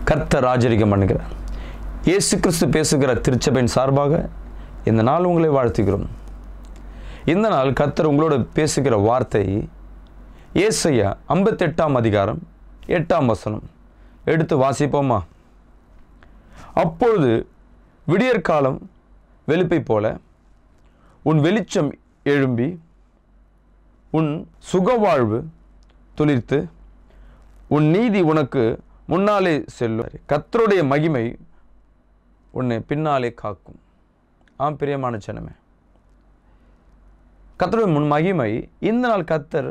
கர்த்தர் ராஜரிகம் பண்ணுகிறார் இயேசு கிறிஸ்து பேசுகிற திருச்சபையின் சார்பாக இந்த நாள் உங்களை வாழ்த்துகிறோம் இந்த நாள் கர்த்தர் உங்களோட பேசுகிற வார்த்தை ஏசையா ஐம்பத்தெட்டாம் அதிகாரம் எட்டாம் வசனம் எடுத்து வாசிப்போமா அப்பொழுது விடியற்காலம் வெளுப்பை போல உன் வெளிச்சம் எழும்பி உன் சுகவாழ்வு துளிர்த்து உன் நீதி உனக்கு முன்னாலே செல்லும் கர்த்தருடைய மகிமை உன்னை பின்னாலே காக்கும் ஆம் பிரியமான ஜனமே கர்த்தருடைய முன் மகிமை இந்த நாள் கர்த்தர்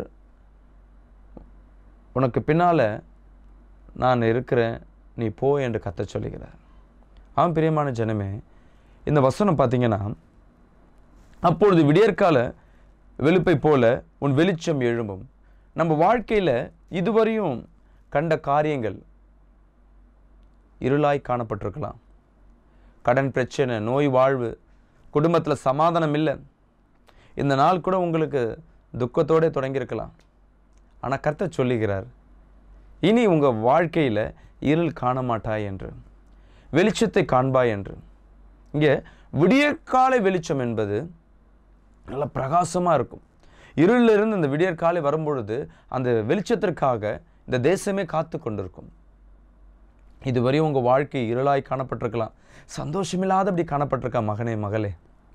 உனக்கு பின்னால் நான் இருக்கிறேன் நீ போ என்று கத்த சொல்லுகிறார் ஆம் பிரியமான ஜனமே இந்த வசனம் பார்த்தீங்கன்னா அப்பொழுது விடியற்கால வெளுப்பை போல உன் வெளிச்சம் எழும்பும் நம்ம வாழ்க்கையில் இதுவரையும் கண்ட காரியங்கள் இருளாய் காணப்பட்டிருக்கலாம் கடன் பிரச்சனை நோய் வாழ்வு குடும்பத்தில் சமாதானம் இல்லை இந்த நாள் கூட உங்களுக்கு துக்கத்தோடே தொடங்கியிருக்கலாம் ஆனால் கர்த்தர் சொல்லுகிறார் இனி உங்கள் வாழ்க்கையில் இருள் காண மாட்டாய் என்று வெளிச்சத்தை காண்பாய் என்று இங்கே விடியற்காலை வெளிச்சம் என்பது நல்ல பிரகாசமாக இருக்கும் இருளில் இருந்து இந்த விடியற்காலை வரும்பொழுது அந்த வெளிச்சத்திற்காக இந்த தேசமே காத்து கொண்டிருக்கும் இதுவரையும் உங்கள் வாழ்க்கை இருளாய் காணப்பட்டிருக்கலாம் சந்தோஷமில்லாத அப்படி காணப்பட்டிருக்கா மகனே மகளே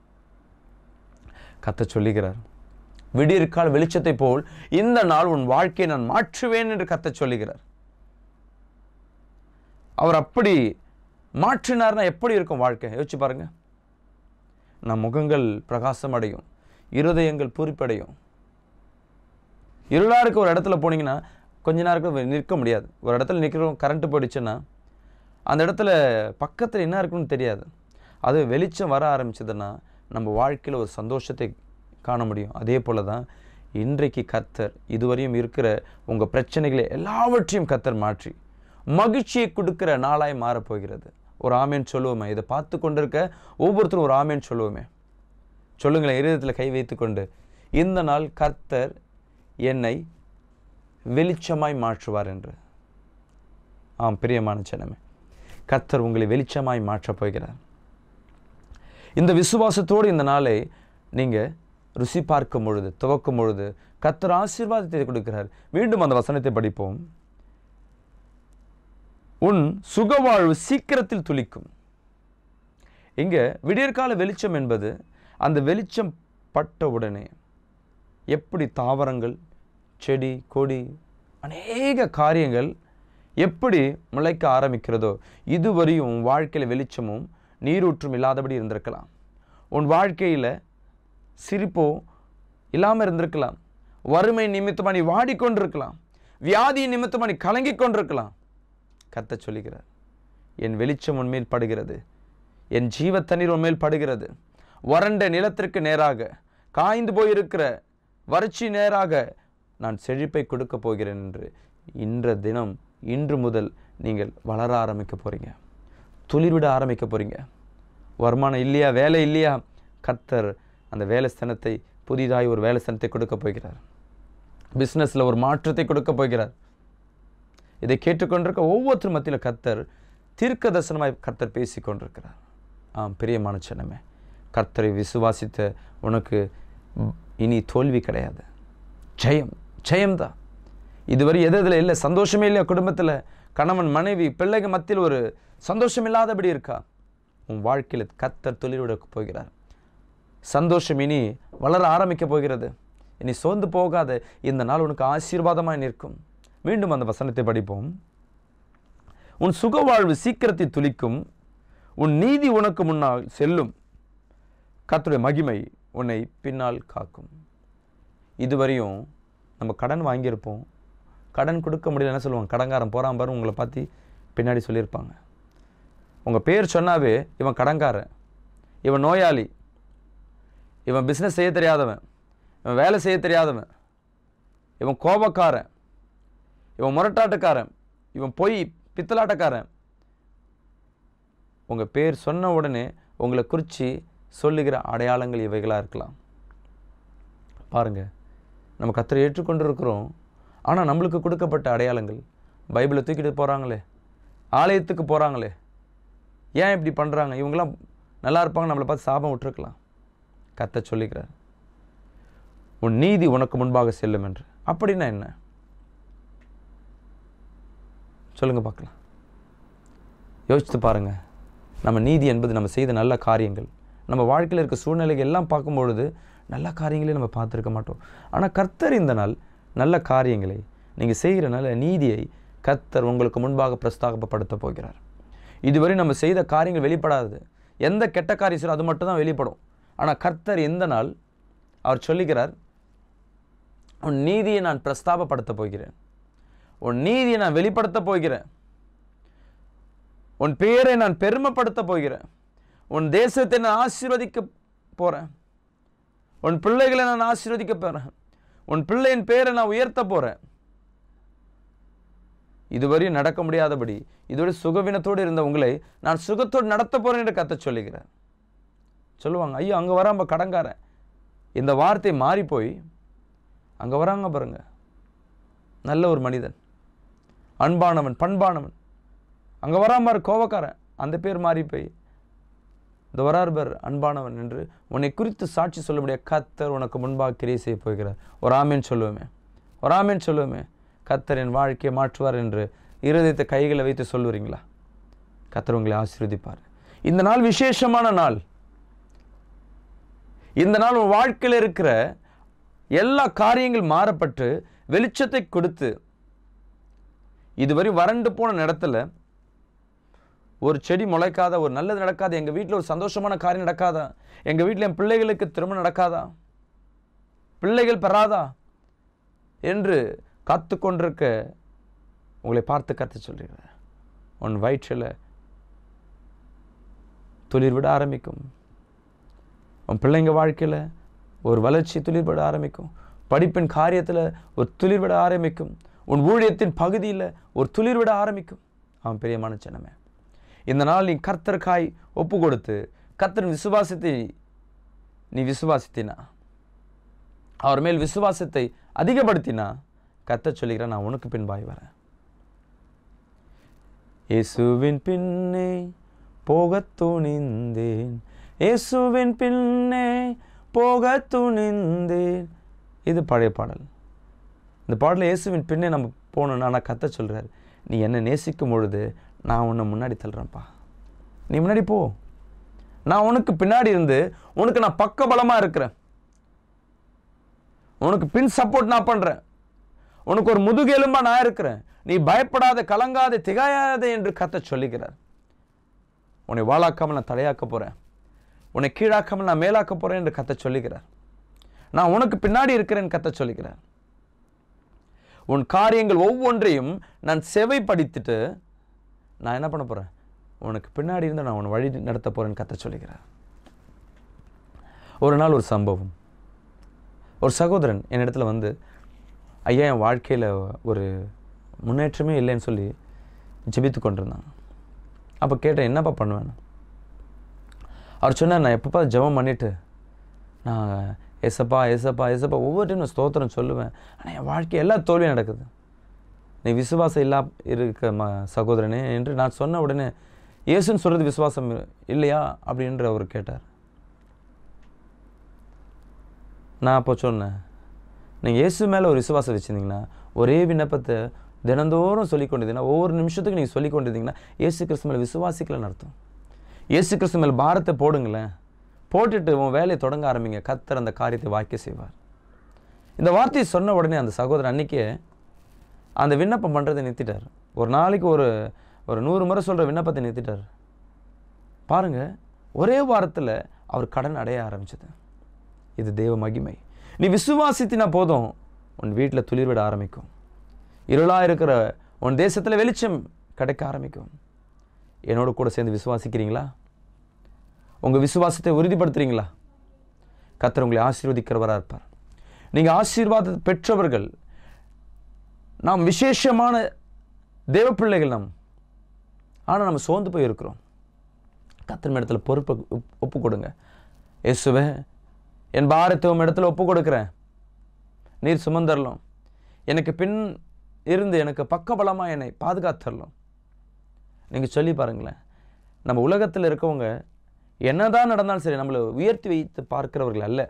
கத்த சொல்லுகிறார் விடியற்கால வெளிச்சத்தை போல் இந்த நாள் உன் வாழ்க்கையை நான் மாற்றுவேன் என்று கத்த சொல்லுகிறார் அவர் அப்படி மாற்றினார்னா எப்படி இருக்கும் வாழ்க்கை யோசிச்சு பாருங்க நம் முகங்கள் பிரகாசம் அடையும் இருதயங்கள் பூரிப்படையும் இருளா இருக்க ஒரு இடத்துல போனீங்கன்னா கொஞ்ச நேரம் நிற்க முடியாது ஒரு இடத்துல நிற்கிறோம் கரண்ட் போயிடுச்சுன்னா அந்த இடத்துல பக்கத்தில் என்ன இருக்குன்னு தெரியாது அது வெளிச்சம் வர ஆரம்பிச்சதுன்னா நம்ம வாழ்க்கையில் ஒரு சந்தோஷத்தை காண முடியும் அதே போல தான் இன்றைக்கு கத்தர் இதுவரையும் இருக்கிற உங்கள் பிரச்சனைகளை எல்லாவற்றையும் கத்தர் மாற்றி மகிழ்ச்சியை கொடுக்கிற நாளாய் மாறப்போகிறது ஒரு ஆமேன் சொல்லுவோமே இதை பார்த்து கொண்டிருக்க ஒவ்வொருத்தரும் ஒரு ஆமேன் சொல்லுவோமே சொல்லுங்களேன் இருதயத்தில் கை வைத்துக்கொண்டு இந்த நாள் கர்த்தர் என்னை வெளிச்சமாய் மாற்றுவார் என்று ஆம் பிரியமான ஜனமே கர்த்தர் உங்களை வெளிச்சமாய் மாற்றப் போகிறார் இந்த விசுவாசத்தோடு இந்த நாளை நீங்கள் ருசி பார்க்கும் பொழுது துவக்கும் பொழுது கர்த்தர் ஆசீர்வாதத்தை கொடுக்கிறார் மீண்டும் அந்த வசனத்தை படிப்போம் உன் சுகவாழ்வு சீக்கிரத்தில் துளிக்கும் இங்கே விடியற்கால வெளிச்சம் என்பது அந்த வெளிச்சம் பட்ட உடனே எப்படி தாவரங்கள் செடி கொடி அநேக காரியங்கள் எப்படி முளைக்க ஆரம்பிக்கிறதோ இதுவரையும் உன் வாழ்க்கையில் வெளிச்சமும் நீரூற்றும் இல்லாதபடி இருந்திருக்கலாம் உன் வாழ்க்கையில் சிரிப்போ இல்லாமல் இருந்திருக்கலாம் வறுமை நிமித்தமாக நீ வாடிக்கொண்டிருக்கலாம் வியாதி நிமித்தமாக நீ கலங்கி கொண்டிருக்கலாம் கத்த சொல்லுகிறார் என் வெளிச்சம் உன்மேல் படுகிறது என் ஜீவ தண்ணீர் உன்மேல் படுகிறது வறண்ட நிலத்திற்கு நேராக காய்ந்து போயிருக்கிற வறட்சி நேராக நான் செழிப்பை கொடுக்க போகிறேன் என்று இன்ற தினம் இன்று முதல் நீங்கள் வளர ஆரம்பிக்க போகிறீங்க துளிர்விட ஆரம்பிக்க போகிறீங்க வருமானம் இல்லையா வேலை இல்லையா கர்த்தர் அந்த வேலை ஸ்தனத்தை புதிதாய் ஒரு வேலை ஸ்தனத்தை கொடுக்க போகிறார் பிஸ்னஸில் ஒரு மாற்றத்தை கொடுக்க போகிறார் இதை கேட்டுக்கொண்டிருக்க ஒவ்வொருத்தர் மத்தியில் கர்த்தர் தீர்க்க தரிசனமாய் கர்த்தர் பேசி கொண்டிருக்கிறார் ஆம் பிரியமான சின்னமே கர்த்தரை விசுவாசித்த உனக்கு இனி தோல்வி கிடையாது ஜெயம் ஜெயம்தான் இதுவரை எது இதில் இல்லை சந்தோஷமே இல்லையா குடும்பத்தில் கணவன் மனைவி பிள்ளைங்க மத்தியில் ஒரு சந்தோஷம் இல்லாதபடி இருக்கா உன் வாழ்க்கையில் கர்த்தர் தொழிலோட போகிறார் சந்தோஷம் இனி வளர ஆரம்பிக்க போகிறது இனி சோர்ந்து போகாத இந்த நாள் உனக்கு ஆசீர்வாதமாய் நிற்கும் மீண்டும் அந்த வசனத்தை படிப்போம் உன் சுகவாழ்வு சீக்கிரத்தில் துளிக்கும் உன் நீதி உனக்கு முன்னால் செல்லும் கர்த்தருடைய மகிமை உன்னை பின்னால் காக்கும் இதுவரையும் நம்ம கடன் வாங்கியிருப்போம் கடன் கொடுக்க முடியல என்ன சொல்லுவாங்க கடன்காரன் போகிறான் பாரு உங்களை பார்த்து பின்னாடி சொல்லியிருப்பாங்க உங்கள் பேர் சொன்னாவே இவன் கடன்காரன் இவன் நோயாளி இவன் பிஸ்னஸ் செய்ய தெரியாதவன் இவன் வேலை செய்ய தெரியாதவன் இவன் கோபக்காரன் இவன் முரட்டாட்டக்காரன் இவன் பொய் பித்தலாட்டக்காரன் உங்கள் பேர் சொன்ன உடனே உங்களை குறித்து சொல்லுகிற அடையாளங்கள் இவைகளாக இருக்கலாம் பாருங்க நம்ம கத்தரை ஏற்றுக்கொண்டு இருக்கிறோம் ஆனால் நம்மளுக்கு கொடுக்கப்பட்ட அடையாளங்கள் பைபிளை தூக்கிட்டு போகிறாங்களே ஆலயத்துக்கு போகிறாங்களே ஏன் இப்படி பண்ணுறாங்க இவங்கெல்லாம் நல்லா இருப்பாங்க நம்மளை பார்த்து சாபம் விட்டுருக்கலாம் கத்த சொல்லிக்கிறார் உன் நீதி உனக்கு முன்பாக செல்லும் என்று அப்படின்னா என்ன சொல்லுங்க பார்க்கலாம் யோசித்து பாருங்க நம்ம நீதி என்பது நம்ம செய்த நல்ல காரியங்கள் நம்ம வாழ்க்கையில் இருக்க சூழ்நிலைகள் எல்லாம் பார்க்கும்பொழுது நல்ல காரியங்களே நம்ம பார்த்துருக்க மாட்டோம் ஆனால் கர்த்தர் இந்த நாள் நல்ல காரியங்களை நீங்கள் செய்கிற நல்ல நீதியை கர்த்தர் உங்களுக்கு முன்பாக பிரஸ்தாபப்படுத்த போகிறார் இதுவரை நம்ம செய்த காரியங்கள் வெளிப்படாது எந்த கெட்ட காரியம் செய்யறோ அது மட்டும் தான் வெளிப்படும் ஆனால் கர்த்தர் எந்த நாள் அவர் சொல்லுகிறார் உன் நீதியை நான் பிரஸ்தாபப்படுத்த போகிறேன் உன் நீதியை நான் வெளிப்படுத்த போகிறேன் உன் பெயரை நான் பெருமைப்படுத்த போகிறேன் உன் தேசத்தை நான் ஆசீர்வதிக்க போகிறேன் உன் பிள்ளைகளை நான் ஆசீர்வதிக்க போகிறேன் உன் பிள்ளையின் பெயரை நான் உயர்த்த போகிறேன் இதுவரையும் நடக்க முடியாதபடி இதுவரை சுகவீனத்தோடு இருந்த உங்களை நான் சுகத்தோடு நடத்த போகிறேன் என்று கத்த சொல்லுகிறேன் சொல்லுவாங்க ஐயோ அங்கே வராம கடங்காரன் இந்த வார்த்தை மாறி போய் அங்கே வராங்க பாருங்க நல்ல ஒரு மனிதன் அன்பானவன் பண்பானவன் அங்கே வராம பாரு கோவக்காரன் அந்த பேர் மாறி போய் இந்த வரார் பார் அன்பானவன் என்று உன்னை குறித்து சாட்சி சொல்ல முடியாது கத்தர் உனக்கு முன்பாக கிரியை செய்ய போகிறார் ஒரு ஆமேன் சொல்லுவோமே ஒரு ஆமேன் சொல்லுவோமே கத்தர் என் வாழ்க்கையை மாற்றுவார் என்று இருதயத்தை கைகளை வைத்து சொல்லுவீங்களா கத்தர் உங்களை ஆசீர்வதிப்பார் இந்த நாள் விசேஷமான நாள் இந்த நாள் உன் வாழ்க்கையில் இருக்கிற எல்லா காரியங்கள் மாறப்பட்டு வெளிச்சத்தை கொடுத்து இதுவரை வறண்டு போன இடத்துல ஒரு செடி முளைக்காத ஒரு நல்லது நடக்காத எங்கள் வீட்டில் ஒரு சந்தோஷமான காரியம் நடக்காதா எங்கள் வீட்டில் என் பிள்ளைகளுக்கு திருமணம் நடக்காதா பிள்ளைகள் பெறாதா என்று காத்து கொண்டிருக்க உங்களை பார்த்து கற்று சொல்கிறேன் உன் வயிற்றில் துளிர் விட ஆரம்பிக்கும் உன் பிள்ளைங்க வாழ்க்கையில் ஒரு வளர்ச்சி துளிர் விட ஆரம்பிக்கும் படிப்பின் காரியத்தில் ஒரு துளிர் விட ஆரம்பிக்கும் உன் ஊழியத்தின் பகுதியில் ஒரு துளிர் விட ஆரம்பிக்கும் அவன் பிரியமான ஜனமே இந்த நாள் நீ கர்த்தருக்காய் ஒப்பு கொடுத்து கர்த்தரின் விசுவாசத்தை நீ விசுவாசித்தினா அவர் மேல் விசுவாசத்தை அதிகப்படுத்தினா கர்த்தர் சொல்லுகிறேன் நான் உனக்கு பின்பாய் வரேன் இயேசுவின் பின்னே போகத் துணிந்தேன் இயேசுவின் பின்னே போகத் துணிந்தேன் இது பழைய பாடல் இந்த பாடலில் இயேசுவின் பின்னே நம்ம போகணும்னா நான் கத்த சொல்கிறார் நீ என்னை நேசிக்கும் பொழுது நான் உன்னை முன்னாடி தள்ளுறேன்ப்பா நீ முன்னாடி போ நான் உனக்கு பின்னாடி இருந்து உனக்கு நான் பக்க பலமாக இருக்கிறேன் உனக்கு பின் சப்போர்ட் நான் பண்ணுறேன் உனக்கு ஒரு முதுகெலும்பா நான் இருக்கிறேன் நீ பயப்படாத கலங்காத திகாயாத என்று கத்த சொல்லுகிறார் உன்னை வாழாக்காமல் நான் தலையாக்க போகிறேன் உன்னை கீழாக்காமல் நான் மேலாக்க போகிறேன் என்று கத்த சொல்லுகிறார் நான் உனக்கு பின்னாடி இருக்கிறேன் கத்த சொல்லுகிறார் உன் காரியங்கள் ஒவ்வொன்றையும் நான் செவைப்படுத்திட்டு நான் என்ன பண்ண போகிறேன் உனக்கு பின்னாடி இருந்து நான் உன்னை வழி நடத்த போகிறேன்னு கத்த சொல்லுகிறார் ஒரு நாள் ஒரு சம்பவம் ஒரு சகோதரன் என் இடத்துல வந்து ஐயா என் வாழ்க்கையில் ஒரு முன்னேற்றமே இல்லைன்னு சொல்லி ஜெபித்து கொண்டிருந்தாங்க அப்போ கேட்டேன் என்னப்பா பண்ணுவேன் அவர் சொன்னார் நான் எப்பப்பா ஜெபம் பண்ணிவிட்டு நான் ஏசப்பா ஏசப்பா ஏசப்பா ஒவ்வொரு டைம் நான் ஸ்தோத்திரம் சொல்லுவேன் ஆனால் என் வாழ்க்கை எல்லா தோல்வியும் நடக்குது நீ விசுவாசம் இல்லா இருக்க ம சகோதரனே என்று நான் சொன்ன உடனே இயேசுன்னு சொல்கிறது விசுவாசம் இல்லையா அப்படின்ற அவர் கேட்டார் நான் அப்போ சொன்னேன் நீங்கள் இயேசு மேலே ஒரு விசுவாசம் வச்சுருந்தீங்கன்னா ஒரே விண்ணப்பத்தை தினந்தோறும் சொல்லிக் கொண்டிருந்தீங்கன்னா ஒவ்வொரு நிமிஷத்துக்கு நீங்கள் சொல்லிக் கொண்டிருந்தீங்கன்னா இயேசு கிறிஸ்து மேலே விசுவாசிக்கலன்னு அர்த்தம் இயேசு கிறிஸ்து மேலே பாரத்தை போடுங்களேன் போட்டுட்டு உன் வேலையை தொடங்க ஆரம்பிங்க கத்தர் அந்த காரியத்தை வாய்க்க செய்வார் இந்த வார்த்தையை சொன்ன உடனே அந்த சகோதரர் அன்னைக்கே அந்த விண்ணப்பம் பண்ணுறதை நிறுத்திட்டார் ஒரு நாளைக்கு ஒரு ஒரு நூறு முறை சொல்கிற விண்ணப்பத்தை நிறுத்திட்டார் பாருங்கள் ஒரே வாரத்தில் அவர் கடன் அடைய ஆரம்பிச்சது இது தேவ மகிமை நீ விசுவாசித்தினா போதும் உன் வீட்டில் துளிர் விட ஆரம்பிக்கும் இருளாக இருக்கிற உன் தேசத்தில் வெளிச்சம் கிடைக்க ஆரம்பிக்கும் என்னோட கூட சேர்ந்து விசுவாசிக்கிறீங்களா உங்கள் விசுவாசத்தை உறுதிப்படுத்துறீங்களா கத்தர் உங்களை ஆசீர்வதிக்கிறவராக இருப்பார் நீங்கள் ஆசீர்வாத பெற்றவர்கள் நாம் விசேஷமான தேவ பிள்ளைகள் நாம் ஆனால் நம்ம சோர்ந்து போய் இருக்கிறோம் கத்தர் இடத்துல பொறுப்பை ஒப்- ஒப்பு கொடுங்க இயேசுவே என் பாரத்தை உம் இடத்துல ஒப்பு கொடுக்குறேன் நீர் சுமந்தரலாம் எனக்கு பின் இருந்து எனக்கு பக்கபலமாக என்னை பாதுகாத்தரலாம் நீங்கள் சொல்லி பாருங்களேன் நம்ம உலகத்தில் இருக்கவங்க என்னதான் நடந்தாலும் சரி நம்மளை உயர்த்தி வைத்து பார்க்கிறவர்கள் அல்ல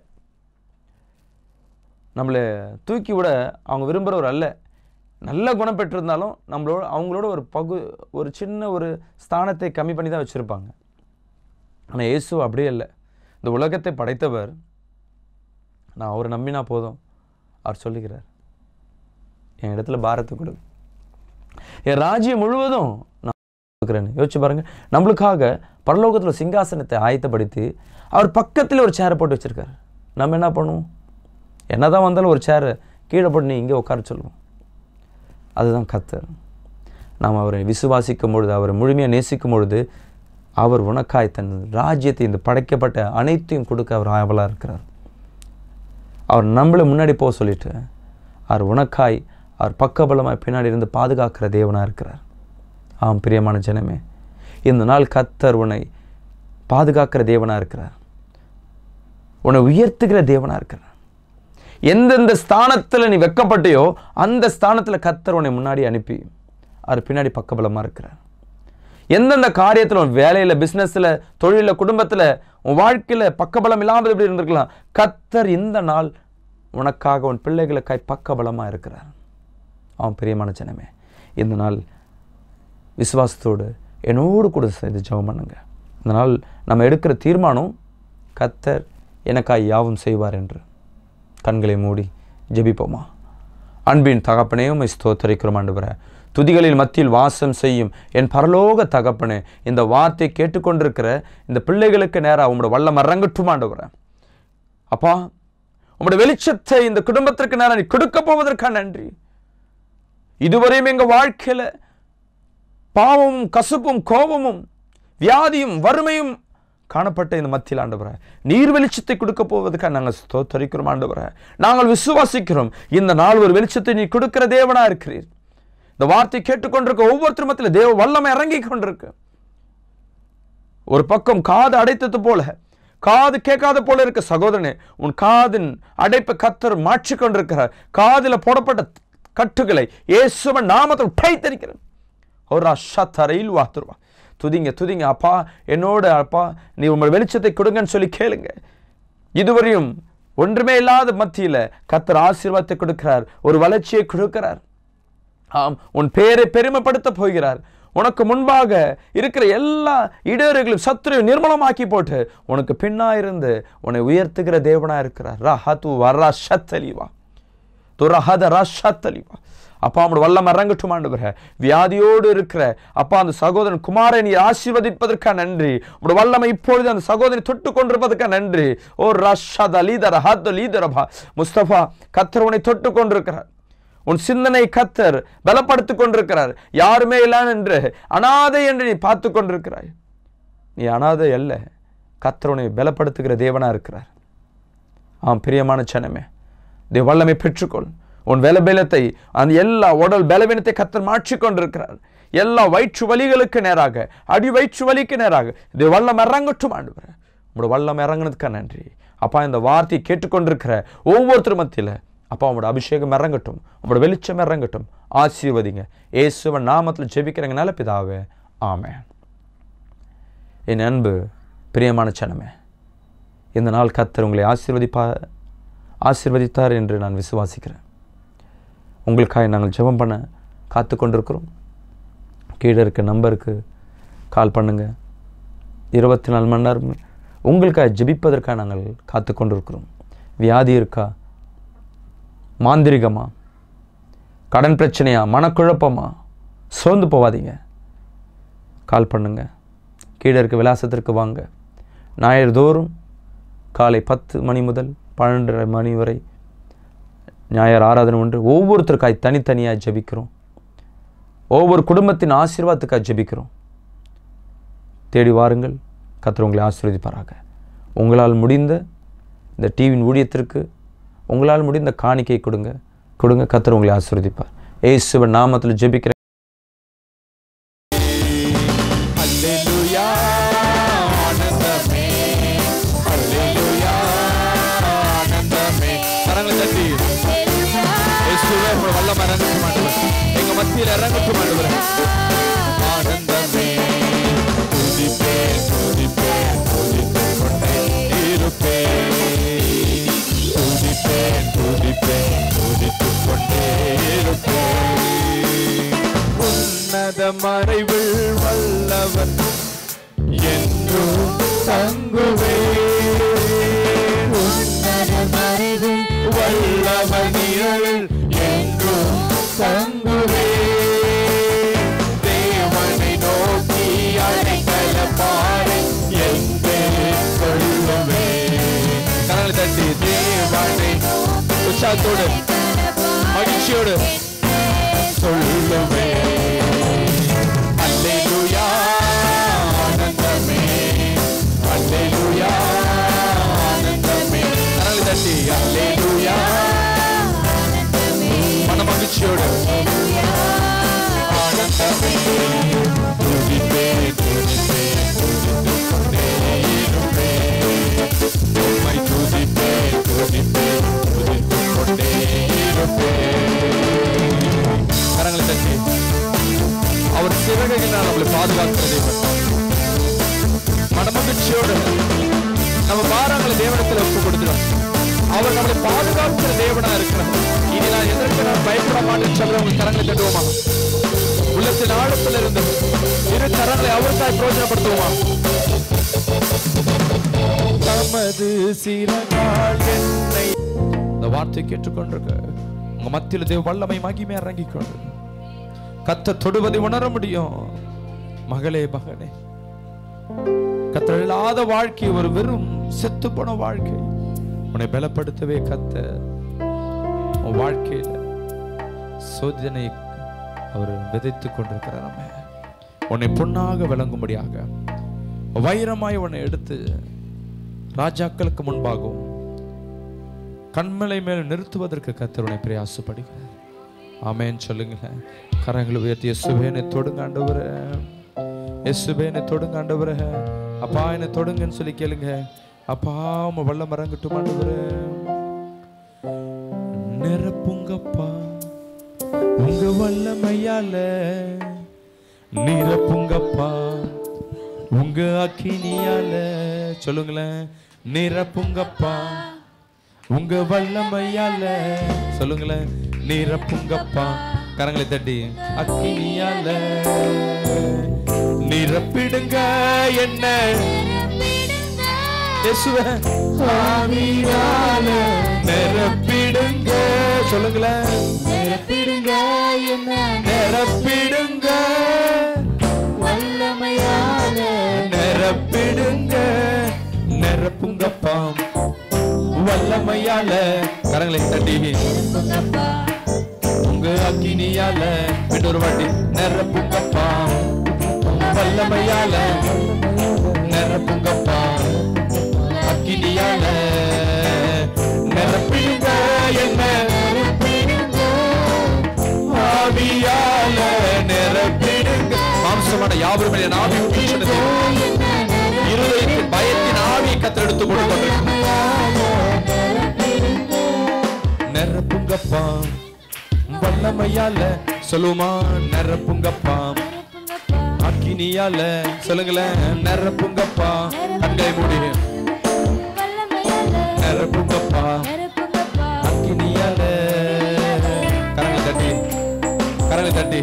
நம்மளை தூக்கி விட அவங்க விரும்புகிறவர் அல்ல நல்ல குணம் பெற்றிருந்தாலும் நம்மளோட அவங்களோட ஒரு பகு ஒரு சின்ன ஒரு ஸ்தானத்தை கம்மி பண்ணி தான் வச்சுருப்பாங்க ஆனால் இயேசு அப்படியே இல்லை இந்த உலகத்தை படைத்தவர் நான் அவரை நம்பினா போதும் அவர் சொல்லுகிறார் என் இடத்துல பாரத்தை கொடு என் ராஜ்யம் முழுவதும் நான் கொடுக்குறேன்னு யோசிச்சு பாருங்க நம்மளுக்காக பரலோகத்தில் சிங்காசனத்தை ஆயத்தப்படுத்தி அவர் பக்கத்தில் ஒரு சேரை போட்டு வச்சிருக்காரு நம்ம என்ன பண்ணுவோம் என்னதான் வந்தாலும் ஒரு சேரை கீழே போட்டு நீ இங்கே உட்கார சொல்லுவோம் அதுதான் கத்தர் நாம் அவரை விசுவாசிக்கும் பொழுது அவரை முழுமையாக நேசிக்கும் பொழுது அவர் உனக்காய் தன் ராஜ்யத்தை இந்த படைக்கப்பட்ட அனைத்தையும் கொடுக்க அவர் ஆவலாக இருக்கிறார் அவர் நம்மளை முன்னாடி போக சொல்லிட்டு அவர் உனக்காய் அவர் பக்கபலமாய் பின்னாடி இருந்து பாதுகாக்கிற தேவனாக இருக்கிறார் ஆம் பிரியமான ஜனமே இந்த நாள் கத்தர் உன்னை பாதுகாக்கிற தேவனாக இருக்கிறார் உன்னை உயர்த்துகிற தேவனாக இருக்கிறார் எந்தெந்த ஸ்தானத்தில் நீ வெக்கப்பட்டியோ அந்த ஸ்தானத்தில் கத்தர் உன்னை முன்னாடி அனுப்பி அவர் பின்னாடி பக்கபலமாக இருக்கிறார் எந்தெந்த காரியத்தில் உன் வேலையில் பிஸ்னஸில் தொழிலில் குடும்பத்தில் உன் வாழ்க்கையில் பக்கபலம் இல்லாமல் எப்படி இருந்திருக்கலாம் கத்தர் இந்த நாள் உனக்காக உன் பிள்ளைகளுக்காய் பக்கபலமாக இருக்கிறார் அவன் பிரியமான ஜனமே இந்த நாள் விசுவாசத்தோடு என்னோடு கூட சேர்ந்து ஜெபம் பண்ணுங்க இந்த நாள் நம்ம எடுக்கிற தீர்மானம் கத்தர் எனக்காய் யாவும் செய்வார் என்று கண்களை மூடி ஜெபிப்போமா அன்பின் தகப்பனே உம்மை ஸ்தோத்தரிக்கிறோம் ஆண்டவரே துதிகளின் மத்தியில் வாசம் செய்யும் என் பரலோக தகப்பனே இந்த வார்த்தை கேட்டுக்கொண்டிருக்கிற இந்த பிள்ளைகளுக்கு நேராக உங்களோட வல்லம் இறங்கட்டும் ஆண்டவரே அப்பா உங்களுடைய வெளிச்சத்தை இந்த குடும்பத்திற்கு நேரம் நீ கொடுக்க போவதற்காக நன்றி இதுவரையும் எங்க வாழ்க்கையில பாவமும் கசப்பும் கோபமும் வியாதியும் வறுமையும் காணப்பட்ட இந்த மத்தியில் ஆண்டவரே நீர் வெளிச்சத்தை கொடுக்க போவதற்காக நாங்கள் ஸ்தோத்தரிக்கிறோம் ஆண்டவரே நாங்கள் விசுவாசிக்கிறோம் இந்த நாள் ஒரு வெளிச்சத்தை நீ கொடுக்கிற தேவனா இருக்கிறீர் இந்த வார்த்தை கேட்டுக்கொண்டிருக்க ஒவ்வொருத்தர் மத்தியில் தேவ வல்லமை இறங்கி கொண்டிருக்கு ஒரு பக்கம் காது அடைத்தது போல காது கேட்காத போல இருக்க சகோதரனே உன் காதின் அடைப்பை கத்தர் மாற்றி கொண்டிருக்கிறார் காதில் போடப்பட்ட கட்டுகளை இயேசுவன் நாமத்தில் உடைத்தரிக்கிறேன் ஒரு அஷத்தரையில் வாத்துருவா துதிங்க துதிங்க அப்பா என்னோட அப்பா நீ உங்கள் வெளிச்சத்தை கொடுங்கன்னு சொல்லி கேளுங்க இதுவரையும் ஒன்றுமே இல்லாத மத்தியில் கத்தர் ஆசீர்வாதத்தை கொடுக்கிறார் ஒரு வளர்ச்சியை கொடுக்கிறார் ஆம் உன் பேரை பெருமைப்படுத்த போகிறார் உனக்கு முன்பாக இருக்கிற எல்லா இடர்களையும் சத்துரையும் நிர்மலமாக்கி போட்டு உனக்கு பின்னா இருந்து உன்னை உயர்த்துகிற தேவனா இருக்கிறார் ரஹது வரா ஷத்தலிவா துரஹத ரஷத்தலிவா அப்பா அவனோட வல்லம் இறங்கட்டும் ஆண்டுகிற வியாதியோடு இருக்கிற அப்பா அந்த சகோதரன் குமாரை நீ ஆசீர்வதிப்பதற்காக நன்றி உங்களோட வல்லமை இப்பொழுது அந்த சகோதரி தொட்டு கொண்டிருப்பதற்காக நன்றி ஓ ரஷத லீதர ஹத் லீதரபா முஸ்தபா கத்தர் உன்னை தொட்டு கொண்டிருக்கிறார் உன் சிந்தனை கத்தர் பலப்படுத்திக் கொண்டிருக்கிறார் யாருமே இல்லை என்று அனாதை என்று நீ பார்த்து கொண்டிருக்கிறாய் நீ அனாதை அல்ல கத்தர் உன்னை பலப்படுத்துகிற தேவனா இருக்கிறார் ஆம் பிரியமான சனமே தேவ வல்லமை பெற்றுக்கொள் உன் பலபீனத்தை அந்த எல்லா உடல் பலவீனத்தை கத்தர் மாற்றிக் கொண்டிருக்கிறார் எல்லா வயிற்று வலிகளுக்கு நேராக அடி வயிற்று வலிக்கு நேராக இது வல்லம் இறங்கட்டும் ஆண்டு உங்களோட வல்லம் இறங்குனதுக்காக நன்றி அப்பா இந்த வார்த்தையை கேட்டுக்கொண்டிருக்கிற ஒவ்வொருத்தர் மத்தியில் அப்பா உங்களோட அபிஷேகம் இறங்கட்டும் உங்களோட வெளிச்சம் இறங்கட்டும் ஆசீர்வதிங்க இயேசுவன் நாமத்தில் ஜெபிக்கிறங்க நல்ல பிதாவே ஆமென் என் அன்பு பிரியமான சனமே இந்த நாள் கத்தர் உங்களை ஆசீர்வதிப்பா ஆசீர்வதித்தார் என்று நான் விசுவாசிக்கிறேன் உங்களுக்காக நாங்கள் ஜெபம் பண்ண காத்து கொண்டிருக்கிறோம் கீழே இருக்க நம்பருக்கு கால் பண்ணுங்க இருபத்தி நாலு மணி நேரம் உங்களுக்காக ஜெபிப்பதற்காக நாங்கள் காத்து கொண்டிருக்கிறோம் வியாதி இருக்கா மாந்திரிகமா கடன் பிரச்சனையா மனக்குழப்பமா சோர்ந்து போவாதீங்க கால் பண்ணுங்க கீழே இருக்க விலாசத்திற்கு வாங்க ஞாயிறு தோறும் காலை பத்து மணி முதல் பன்னெண்டரை மணி வரை ஞாயிறு ஆராதனை ஒன்று ஒவ்வொருத்தருக்காய் தனித்தனியாக ஜெபிக்கிறோம் ஒவ்வொரு குடும்பத்தின் ஆசீர்வாதத்துக்காக ஜெபிக்கிறோம் தேடி வாருங்கள் கத்தர் உங்களை ஆசீர்வதிப்பாராக உங்களால் முடிந்த இந்த டிவியின் ஊழியத்திற்கு உங்களால் முடிந்த காணிக்கை கொடுங்க கொடுங்க கத்தர் உங்களை ஆசீர்வதிப்பார் ஏசுவன் நாமத்தில் ஜெபிக்கிற அல்லேலூயா ஆனந்தமே அல்லேலூயா ஆனந்தமே கரங்களை தட்டி இயேசுவே உங்கள் வல்லமை இறங்கட்டும் ஆண்டவரே எங்க மத்தியில் இறங்கட்டும் ஆண்டவரே ஆனந்தமே உன்னத மறைவில் வல்லவன் என்றும் தங்குவே உன்னத மறைவில் வல்லவன் நிழலில் என்றும் தங்குவே தேவனை நோக்கி அடைக்கல பாறை என்று சொல்லுவே கரங்களை தட்டி தேவனை உற்சாகத்தோடு மகிழ்ச்சியோடு சொல்லுவே அல்லேலூயா ஆனந்தமே அல்லேலூயா ஆனந்தமே கரங்களை தட்டி அல்லேலூயா மன மகிழ்ச்சியோடு ஆனந்தமே துதிப்பே துதிப்பே துதித்துக் கொண்டே இருப்பேன். உம்மை துதிப்பே துதிப்பே துதித்துக் கொண்டே இருப்பேன். கரங்களை தட்டி அவர் சிறகையினால் நம்மளை பாதுகாக்கிற தேவன் மனமகிழ்ச்சியோடு நம்ம பாரங்களை தேவனத்தில் ஒப்பு கொடுக்கிறோம் அவர் நம்மளை பாதுகாக்கிற தேவனா இருக்கிறார் இனி நான் எதற்கு நான் பயப்பட மாட்டேன்னு சொல்றவங்க கரங்களை தட்டுவோமா உள்ளத்தின் ஆழத்தில் இருந்து இரு கரங்களை அவருக்காய் பிரயோஜனப்படுத்துவோமா தமது சிறகால் என்னை இந்த வார்த்தை கேட்டுக்கொண்டிருக்க உங்க மத்தியில் தேவ வல்லமை மகிமை இறங்கிக் கொண்டு கத்த தொடுவதை உணர முடியும் மகளே மகனே கத்தர் இல்லாத வாழ்க்கை ஒரு வெறும் செத்து போன வாழ்க்கை உன்னை பலப்படுத்தவே கத்த உன் வாழ்க்கையில சோதனை அவர் விதைத்துக் கொண்டிருக்கிறார் நம்ம உன்னை பொன்னாக விளங்கும்படியாக வைரமாய் உன்னை எடுத்து ராஜாக்களுக்கு முன்பாகவும் கண்மலை மேல் நிறுத்துவதற்கு கத்தர் உன்னை பிரயாசப்படுகிறார் ஆமேன்னு சொல்லுங்களேன் கரங்களை உயர்த்தி இயேசுவேனை தொடுங்க ஆண்டவரே இயேசுவேனை தொடுங்க ஆண்டவரே அப்பா என்னை தொடுங்கன்னு சொல்லி கேளுங்க அப்பா உங்க வல்லம் இறங்கட்டும் ஆண்டவரே நிரப்புங்கப்பா உங்க வல்லமையால நிரப்புங்கப்பா உங்க அக்கினியால சொல்லுங்களேன் நிரப்புங்கப்பா உங்க வல்லமையால சொல்லுங்களேன் நிரப்புங்கப்பா கரங்களை தட்டி அக்கினியால நிரப்பிடுங்க என்ன இயேசுவே ஆவியால நிரப்பிடுங்க சொல்லுங்களேன் நிரப்பிடுங்க என்ன நிரப்பிடுங்க வல்லமையான நிரப்பிடுங்க நிரப்புங்கப்பா வல்லமையால கரங்களை தட்டி நிரப்புங்கப்பா உங்க அக்கினியால இன்னொரு வாட்டி நிரப்புங்கப்பா வல்லமையால நிரப்புங்கப்பா அக்கினியால நிரப்பிடுங்க என்ன ஆவியால நிரப்பிடுங்க மாம்சமான யாவரும் என் ஆவி ஊற்றுகிறது இருதயத்தின் பயத்தின் ஆவி கத்தெடுத்து கொடுக்கிறது நிரப்புங்கப்பா வல்லமையால சொல்லுமா நிரப்புங்கப்பா அக்கினியால சொல்லுங்களேன் நிரப்புங்கப்பா கண்களை மூடி நிரப்புங்கப்பா அக்கினியால கரங்களை தட்டி கரங்களை தட்டி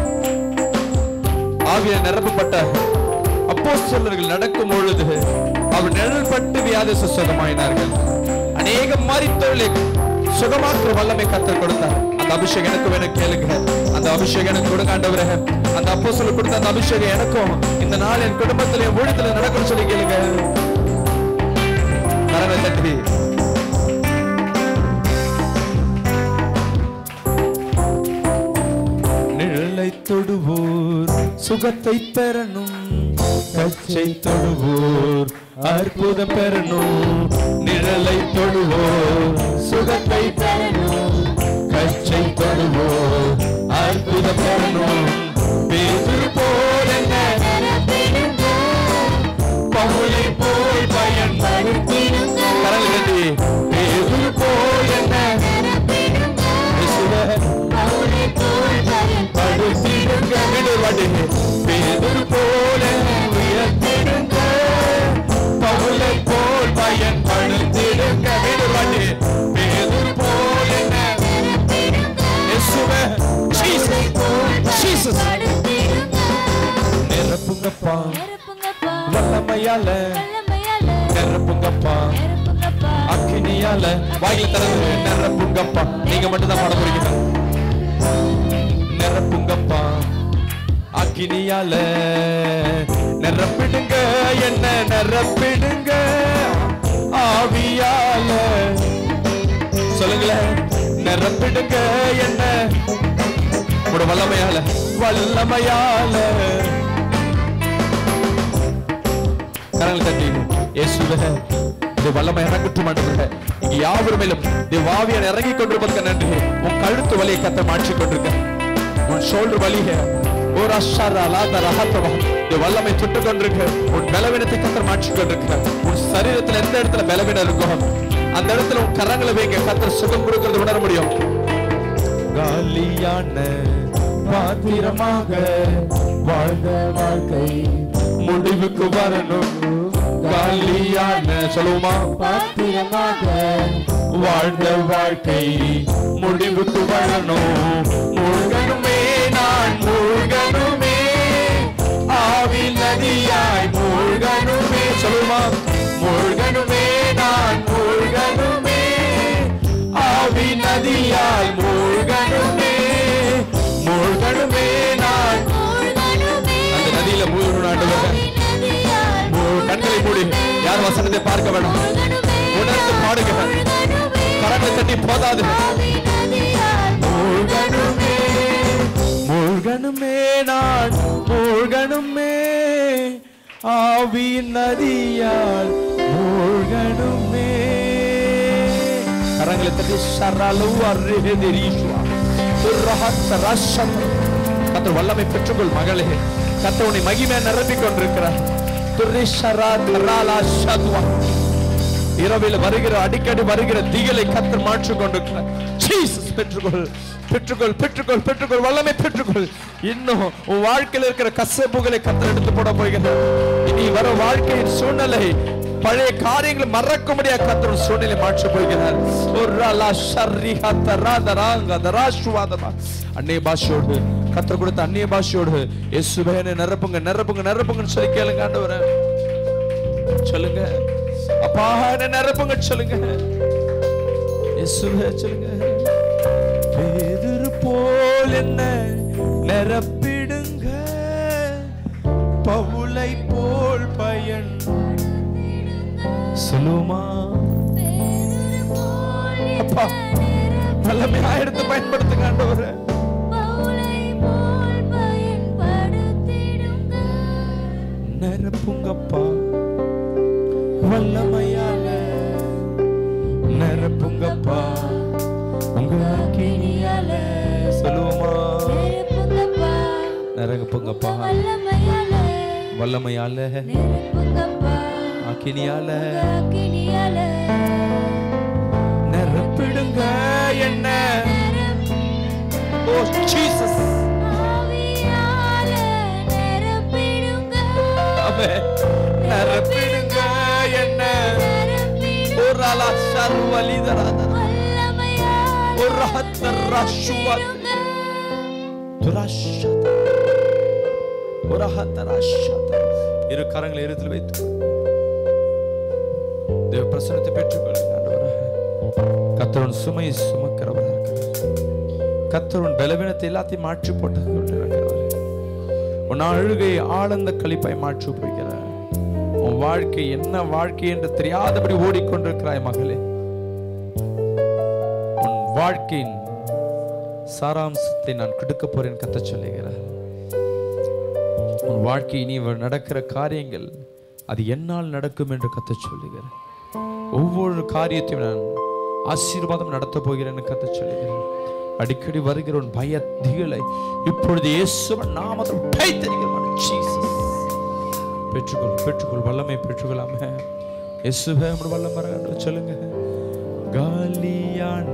ஆவிய நிரப்பப்பட்ட அப்போஸ்தலர்கள் நடக்கும் பொழுது அவர் நிழல் பட்டு வியாதி சுகமாயினார்கள் அநேக மரித்தோர்களை சுகமாக்குற வல்லமை கத்தர் கொடுத்தார் அந்த அபிஷேகம் எனக்கு வேணும் கேளுங்க அந்த அபிஷேகம் எனக்கு கொடுங்க ஆண்டவரே அந்த அப்போஸ்தலர் கொடுத்த அந்த அபிஷேகம் எனக்கும் இந்த நாள் என் குடும்பத்தில் என் ஊழியத்தில் நடக்கும் சொல்லி கேளுங்க கரங்களை தட்டி நிழலை தொடுவோர் சுகத்தை பெறணும் கச்சை தொடுவோர் அற்புதம் பெறணும் நிழலை தொடுவோர் சுகத்தை பெறணும் கச்சை தொடுவோர் அற்புதம் பெறணும் பேதுரு போல் என்ன பவுலை போல் பயன்படுத்திடும் கரல் கட்டி பேதுரு போல் என்ன இயேசுவே, படுத்திடுங்க இன்னொரு வாட்டி பேதுரு போல உயர்த்திடுங்க பவுலை போல் பயன்படுத்திடுங்க இன்னொரு வாட்டி பேதுரு போல என்ன இயேசுவே, Jesus, Jesus. நிரப்புங்கப்பா நிரப்புங்கப்பா வல்லமையால வல்லமையால நிரப்புங்கப்பா நிரப்புங்கப்பா அக்கினியால வாயில திறந்து நிரப்புங்கப்பா நீங்க மட்டும் தான் பாட போறீங்க நிரப்புங்கப்பா அக்கினியால நிரப்பிடுங்க என்ன நிரப்பிடுங்க ஆவியால சொல்லுங்களேன் நிரப்பிடுங்க என்ன உங்களோட வல்லமையால வல்லமையால கரங்களை தட்டி இயேசுவே இது வல்லமை இறங்கட்டும் ஆண்டவரே இங்க யாவர் மேலும் தேவாவியன் இறங்கி கொண்டிருப்பதற்கு நன்றி உன் கழுத்து வலியை கத்த மாற்றி கொண்டிருக்க உன் ஷோல்டர் வலிய ஒரு அஷாரா லாத ரஹத்தவா இந்த வல்லமை தொட்டு கொண்டிருக்க உன் பலவீனத்தை கத்தர் மாற்றி கொண்டிருக்க உன் சரீரத்துல எந்த இடத்துல பலவீனம் இருக்கும் அந்த இடத்துல உன் கரங்களை வைங்க கத்தர் சுகம் கொடுக்கிறது உணர முடியும் காலியான பாத்திரமாக வாழ்ந்த வாழ்க்கை முடிவுக்கு வரணும் காலியான சொல்லுவோமா பாத்திரமாக வாழ்ந்த வாழ்க்கை முடிவுக்கு வரணும் மூழ்கணுமே நான் மூழ்கணுமே ஆவி நதியாய் மூழ்கணுமே சொல்லுமா மூழ்கணுமே நான் மூழ்கணுமே ஆவி நதியாய் மூழ்கணுமே மூழ்கணுமே நான் மூழ்கணுமே அந்த நதியில மூழ்கணும் ஆண்டவரே நதியால் மூ- கண்களை மூடி யார் வசனத்தை பார்க்க வேணும் மூழ்கணுமே உணர்ந்து பாடுங்க மூழ்கணுமே கரங்களை தட்டி போதாது ஆவி நதியால் மூழ்கணுமே மூழ்கணுமே நான் மூழ்கணுமே ஆவி நதியால் மூழ்கணுமே கரங்களை தட்டி சரளு அருகதிரீஸ்வா துர்ரஹத் ரஷம் கத்தர் வல்லமை பெற்றுக்கொள் மகளே கத்தர் உன்னை மகிமை நிரப்பிக் கொண்டிருக்கிறார் துரிஷரா தராலா ஷத்வா இரவில் வருகிற அடிக்கடி வருகிற திகளை கத்தர் மாற்றிக் கொண்டிருக்கிறார் ஜீசஸ் பெற்றுக்கொள் பெற்றுக்கொள் பெற்றுக்கொள் பெற்றுக்கொள் வல்லமை பெற்றுக்கொள் இன்னும் உன் வாழ்க்கையில் இருக்கிற கசப்புகளை கத்தர் எடுத்து போட போகிறார் இனி வர வாழ்க்கையின் சூழ்நிலை பழைய காரியங்களை மறக்க முடியாத கத்தர் ஒரு சூழ்நிலை மாற்ற போகிறார் ஒரு ரலா ஷர்ரிஹா தராதராங்க தராசுவாதமா அந்நிய பாஷையோடு கத்தர் கொடுத்த அந்நிய பாஷையோடு இயேசுவே நிரப்புங்க நிரப்புங்க நிரப்புங்கன்னு சொல்லி கேளுங்க ஆண்டவரே சொல்லுங்க அப்பா என்ன நிரப்புங்க சொல்லுங்க இயேசுவே சொல்லுங்க பேதுரு போல் என்ன நிரப்பிடுங்க பவுலை போல் பயன் சொல்லுமா பேரு போல் அப்பா வல்லமையா எடுத்து பயன்படுத்துங்க ஆண்டவரே பவுலை போல் பயன்படுத்திடுங்க நிரப்புங்கப்பா வல்லமையால நிரப்புங்கப்பா உங்க அக்கினியால சொல்லுவோமா நெருப்புங்கப்பா நிரப்புங்கப்பா வல்லமையால வல்லமையால நெருப்புங்கப்பா அக்கினியால அக்கினியால நிரப்பிடுங்க என்ன ஓ ஜீசஸ் ஆவியால நிரப்பிடுங்க ஆமென் நிரப்பிடுங்க என்ன நிரப்பிடுங்க ஒரு அலா சர்வலிதராதரா வல்லமையால ஒரு ஹத்த ரஷுவா துராஷத ஒரு ஹத்த ரஷத இரு கரங்களை இருத்தில் வைத்து தேவ பிரசனத்தை பெற்றுக்கொள்ளுங்க ஆண்டவரே கத்தருன் சுமையை சுமக்கிறவராக இருக்கிறார் கத்தருன் பலவீனத்தை எல்லாத்தையும் மாற்றி போட்டு கொண்டிருக்கிறார் உன் அழுகை ஆனந்த கழிப்பாய் மாற்றி போகிறார் உன் வாழ்க்கை என்ன வாழ்க்கை என்று தெரியாதபடி ஓடிக்கொண்டிருக்கிறாய் மகளே உன் வாழ்க்கையின் சாராம்சத்தை நான் கொடுக்க போறேன் கத்த சொல்லுகிறார் உன் வாழ்க்கை இனி நடக்கிற காரியங்கள் அது என்னால் நடக்கும் என்று கத்த சொல்லுகிறார் ஒவ்வொரு காரியத்தையும் நான் ஆசீர்வாதம் நடத்த போகிறேன்னு கத்த சொல்லுகிறேன் அடிக்கடி வருகிற உன் பயத்திகளை இப்பொழுது இயேசுவன் நாமத்தில் கைத்தறிகிறவன் ஜீசஸ் பெற்றுக்கொள் பெற்றுக்கொள் வல்லமை பெற்றுக்கொள்ளாம இயேசுவே உம்முடைய வல்லமை என்று சொல்லுங்க காலியான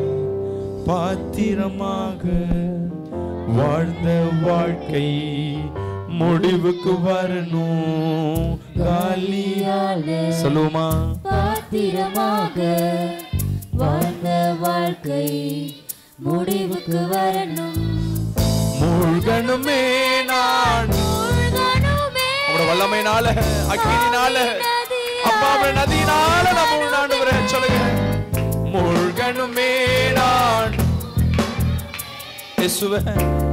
பாத்திரமாக வாழ்ந்த வாழ்க்கை முடிவுக்கு வரணும் காலியான சொல்லுவோமா பாத்திரமாக வாழ்ந்த வாழ்க்கை முடிவுக்கு வரணும் மூழ்கணுமே நான் மூழ்கணுமே வல்லமையினால அக்கினினால அப்பாவுடைய நதியினால நம்ம உள்நாண்டு சொல்லுங்க மூழ்கணுமே நான் இயேசுவே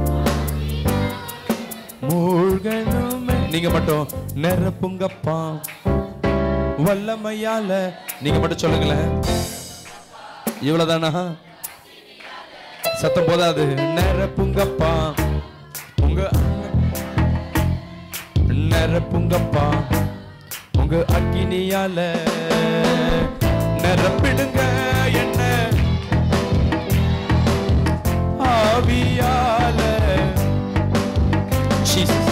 மூழ்கணுமே நீங்க மட்டும் நிரப்புங்கப்பா வல்லமையால நீங்க மட்டும் சொல்லுங்களேன் இவ்வளவுதானா சத்தம் போதாது நிரப்புங்கப்பா உங்க நிரப்புங்கப்பா உங்க அக்கினியால நிரப்பிடுங்க என்ன ஆவியால ஜீசஸ்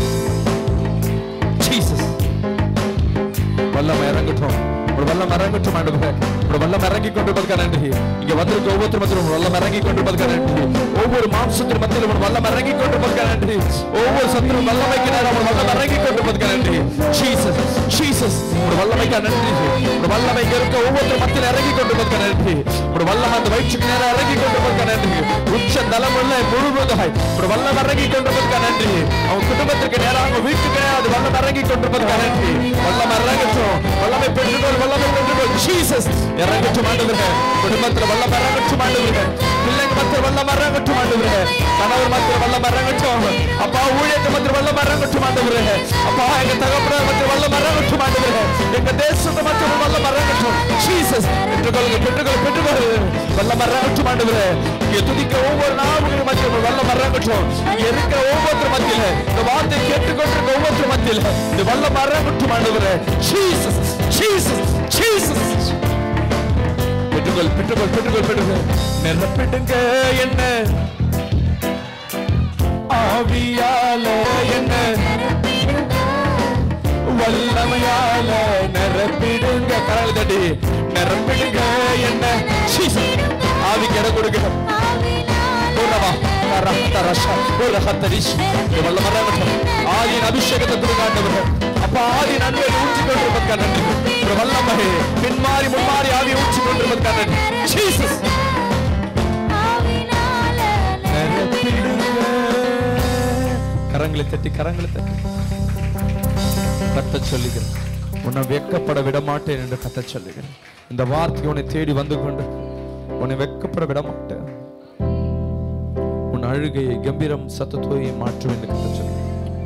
ஜீசஸ் வல்லம் இறங்கட்டும் ஒரு வல்லம் இறங்கட்டும் ஆண்டவரே ஒரு வல்லம் இறங்கி கொண்டிருப்பதற்காக நன்றி இங்க வந்திருக்க ஒவ்வொருத்தர் மத்தியிலும் ஒரு வல்லம் இறங்கி கொண்டிருப்பதற்காக நன்றி ஒவ்வொரு மாம்சத்தின் மத்தியிலும் ஒரு வல்லம் இறங்கி கொண்டிருப்பதற்காக நன்றி ஒவ்வொரு சத்துரு வல்லமைக்கு நேரம் ஒரு வல்லம் இறங்கி கொண்டிருப்பதற்காக நன்றி ஜீசஸ் ஜீசஸ் ஒரு வல்லமைக்கு நன்றி ஒரு வல்லமை இங்க இருக்க ஒவ்வொருத்தர் மத்தியில் இறங்கி கொண்டிருப்பதற்காக நன்றி ஒரு வல்லம் அந்த வயிற்றுக்கு நேரம் இறங்கி கொண்டிருப்பதற்காக நன்றி உச்ச தலமுள்ள முழுவதாய் ஒரு வல்லம் இறங்கி கொண்டிருப்பதற்காக நன்றி அவங்க குடும்பத்திற்கு நேரம் அவங்க வீட்டுக்கு நேரம் அது வல்லம் இறங்கி கொண்டிருப்பதற்காக நன்றி வல்லம் இறங்கட்டும் வல்லமை பெற்றுக்கொள் வல்லமை பெற்றுக்கொள் ஜீசஸ் இறங்கட்டும் ஆண்டவரே குடும்பத்துல வல்லம் இறங்கட்டும் ஆண்டவரே பிள்ளைங்க மத்தியில் வல்லம் இறங்கட்டும் ஆண்டவரே கணவர் மத்தியில் வல்லம் இறங்கட்டும் அப்பா ஊழியத்தை மத்தியில் வல்லம் இறங்கட்டும் ஆண்டவரே அப்பா எங்க தகப்பன மத்தியில் வல்லம் இறங்கட்டும் ஆண்டவரே எங்க தேசத்தை மத்தியில் வல்லம் இறங்கட்டும் ஜீசஸ் பெற்றுக்கொள்ளுங்க பெற்றுக்கொள் பெற்றுக்கொள் வல்லம் இறங்கட்டும் ஆண்டவரே இங்க துதிக்க ஒவ்வொரு நாவுகளும் மத்தியில் வல்லம் இறங்கட்டும் இங்க இருக்கிற ஒவ்வொருத்தர் மத்தியில் இந்த வார்த்தை கேட்டுக்கொண்டிருக்க ஒவ்வொருத்தர் மத்தியில் இந்த வல்லம் இறங்கட்டும் ஆண்டவரே ஜீசஸ் ஜீசஸ் ஜீசஸ் பெற்றுக்கொள் பெற்றுக்கொள் பெற்றுக்கொள் பெற்றுக்கொள் நிரப்பிடுங்க என்ன ஆவியால என்ன வல்லமையால நிரப்பிடுங்க கரல் தட்டி நிரப்பிடுங்க என்ன ஜீசஸ் ஆவிக்கு இடம் கொடுங்க பூர்ணமா ரத்த ரஷா ஒரு ஹத்தரிஷ் வல்ல மரகட்டும் ஆதியின் அபிஷேகத்தை கொடுக்காண்டவர் அப்ப ஆதியின் அன்பை ஊற்றி கொண்டிருப்பதற்காக நன்றி ஒரு வல்லமை பின்மாறி முன்மாறி ஆவி ஊற்றி கொண்டிருப்பதற்காக நன்றி ஜீசஸ் கரங்களை தட்டி கரங்களை தட்டி கத்த சொல்லுகிறேன் உன்னை வெக்கப்பட விட மாட்டேன் என்று கத்த சொல்லுகிறேன் இந்த வார்த்தை உன்னை தேடி வந்து கொண்டு உன்னை வெக்கப்பட விட மாட்டேன் உன் அழுகையை கம்பீரம் சத்தத்தோயை மாற்றும் என்று கத்த சொல்லுகிறேன்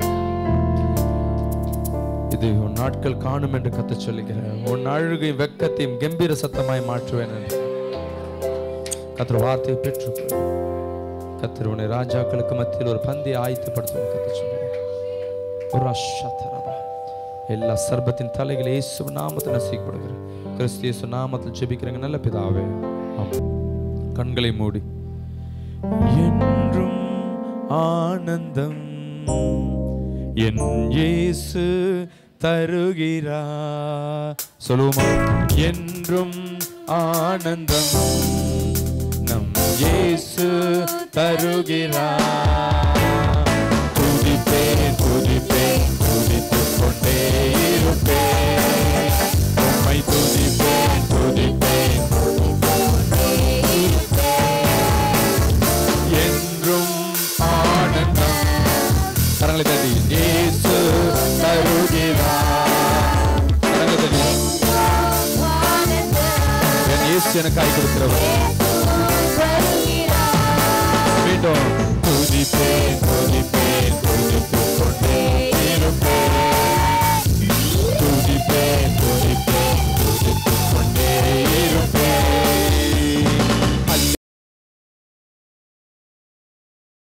இது உன் நாட்கள் காணும் என்று கத்த சொல்லுகிறேன் உன் அழுகை வெக்கத்தையும் கம்பீர சத்தமாய் மாற்றுவேன் என்று கத்திர வார்த்தையை பெற்று கத்திர உன்னை ராஜாக்களுக்கு மத்தியில் ஒரு பந்தியை ஆயத்தப்படுத்தும் கத்த சொல்லுகிறேன் ஒரு அஷாத்தரபா எல்லா சர்பத்தின் தலைகளை இயேசு நாமத்தில் நசிக்கப்படுகிறேன் கிறிஸ்து இயேசு நாமத்தில் ஜெபிக்கிறேங்க நல்ல பிதாவே ஆமென் கண்களை மூடி என்றும் ஆனந்தம் என் இயேசு தருகிறா சொல்லுமா என்றும் ஆனந்தம் நம் இயேசு தருகிறா துதிப்பேன் துதிப்பேன் துதித்துக் கொண்டே இருப்பேன் உம்மை துதிப்பேன் துதிப்பேன் என்றும் ஆனந்தம் கரங்களை தட்டி இயேசு தருகிறார் கரங்களை தட்டி என் இயேசு எனக்காய் கொடுக்கிறவர் மீண்டும் துதிப்பேன் துதிப்பேன்